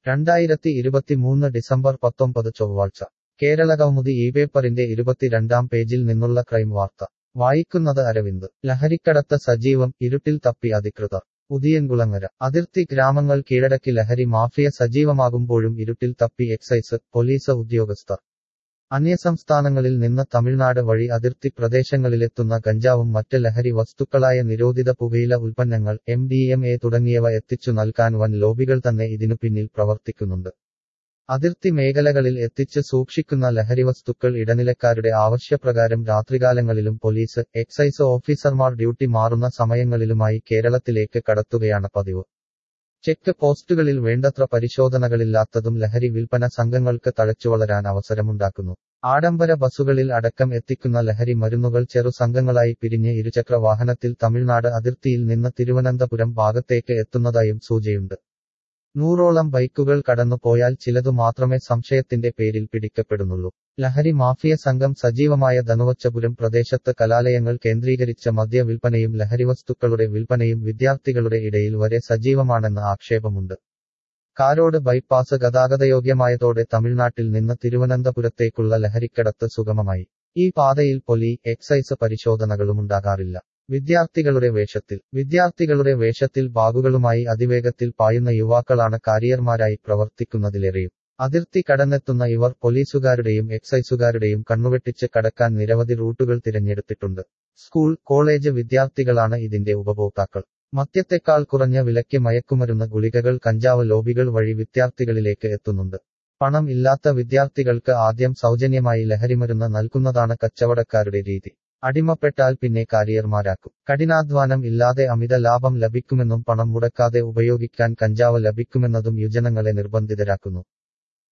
രണ്ടായിരത്തി ഇരുപത്തിമൂന്ന് ഡിസംബർ പത്തൊമ്പത് ചൊവ്വാഴ്ച കേരള കൗമുദി ഈ പേപ്പറിന്റെ ഇരുപത്തിരണ്ടാം പേജിൽ നിന്നുള്ള ക്രൈം വാർത്ത വായിക്കുന്നത് അരവിന്ദ് ലഹരിക്കടത്ത് സജീവം ഇരുട്ടിൽ തപ്പി അധികൃതർ ഉദിയൻകുളങ്ങര അതിർത്തി ഗ്രാമങ്ങൾ കീഴടക്കി ലഹരി മാഫിയ സജീവമാകുമ്പോഴും ഇരുട്ടിൽ തപ്പി എക്സൈസ് പോലീസ് ഉദ്യോഗസ്ഥർ അന്യസംസ്ഥാനങ്ങളിൽ നിന്ന് തമിഴ്നാട് വഴി അതിർത്തി പ്രദേശങ്ങളിലെത്തുന്ന ഗഞ്ചാവും മറ്റ് ലഹരി വസ്തുക്കളായ നിരോധിത പുകയില ഉൽപ്പന്നങ്ങൾ എം ഡി എം എ തുടങ്ങിയവ എത്തിച്ചു നൽകാൻ വൻ ലോബികൾ തന്നെ ഇതിനു പിന്നിൽ പ്രവർത്തിക്കുന്നുണ്ട് അതിർത്തി മേഖലകളിൽ എത്തിച്ച് സൂക്ഷിക്കുന്ന ലഹരിവസ്തുക്കൾ ഇടനിലക്കാരുടെ ആവശ്യപ്രകാരം രാത്രികാലങ്ങളിലും പോലീസ് എക്സൈസ് ഓഫീസർമാർ ഡ്യൂട്ടി മാറുന്ന സമയങ്ങളിലുമായി കേരളത്തിലേക്ക് കടത്തുകയാണ് പതിവ് ചെക്ക് പോസ്റ്റുകളിൽ വേണ്ടത്ര പരിശോധനകളില്ലാത്തതും ലഹരി വിൽപ്പന സംഘങ്ങൾക്ക് തഴച്ചുവളരാൻ അവസരമുണ്ടാക്കുന്നു ആഡംബര ബസുകളിൽ അടക്കം എത്തിക്കുന്ന ലഹരി മരുന്നുകൾ ചെറു സംഘങ്ങളായി പിരിഞ്ഞ് ഇരുചക്ര വാഹനത്തിൽ തമിഴ്നാട് അതിർത്തിയിൽ നിന്ന് തിരുവനന്തപുരം ഭാഗത്തേക്ക് എത്തുന്നതായും സൂചിയുണ്ട് നൂറോളം ബൈക്കുകൾ കടന്നുപോയാൽ ചിലതു മാത്രമേ സംശയത്തിന്റെ പേരിൽ പിടിക്കപ്പെടുന്നുള്ളൂ ലഹരി മാഫിയ സംഘം സജീവമായ ധനുവച്ചപുരം പ്രദേശത്ത് കലാലയങ്ങൾ കേന്ദ്രീകരിച്ച മദ്യ വിൽപ്പനയും ലഹരിവസ്തുക്കളുടെ വിൽപ്പനയും വിദ്യാർത്ഥികളുടെ ഇടയിൽ വരെ സജീവമാണെന്ന് ആക്ഷേപമുണ്ട് കാരോട് ബൈപ്പാസ് ഗതാഗതയോഗ്യമായതോടെ തമിഴ്നാട്ടിൽ നിന്ന് തിരുവനന്തപുരത്തേക്കുള്ള ലഹരിക്കടത്ത് സുഗമമായി ഈ പാതയിൽ പൊലി എക്സൈസ് പരിശോധനകളുമുണ്ടാകാറില്ല വിദ്യാർത്ഥികളുടെ വേഷത്തിൽ വിദ്യാർത്ഥികളുടെ വേഷത്തിൽ ബാഗുകളുമായി അതിവേഗത്തിൽ പായുന്ന യുവാക്കളാണ് കാരിയർമാരായി പ്രവർത്തിക്കുന്നതിലേറെയും അതിർത്തി കടന്നെത്തുന്ന ഇവർ പോലീസുകാരുടെയും എക്സൈസുകാരുടെയും കണ്ണുവെട്ടിച്ച് കടക്കാൻ നിരവധി റൂട്ടുകൾ തിരഞ്ഞെടുത്തിട്ടുണ്ട് സ്കൂൾ കോളേജ് വിദ്യാർത്ഥികളാണ് ഇതിന്റെ ഉപഭോക്താക്കൾ മദ്യത്തെക്കാൾ കുറഞ്ഞ വിലയ്ക്ക് മയക്കുമരുന്ന് ഗുളികകൾ കഞ്ചാവ് ലോബികൾ വഴി വിദ്യാർത്ഥികളിലേക്ക് എത്തുന്നുണ്ട് പണം ഇല്ലാത്ത വിദ്യാർത്ഥികൾക്ക് ആദ്യം സൗജന്യമായി ലഹരിമരുന്ന് നൽകുന്നതാണ് കച്ചവടക്കാരുടെ രീതി അടിമപ്പെട്ടാൽ പിന്നെ കാരിയർമാരാക്കും കഠിനാധ്വാനം ഇല്ലാതെ അമിത ലാഭം ലഭിക്കുമെന്നും പണം മുടക്കാതെ ഉപയോഗിക്കാൻ കഞ്ചാവ് ലഭിക്കുമെന്നതും യുവജനങ്ങളെ നിർബന്ധിതരാക്കുന്നു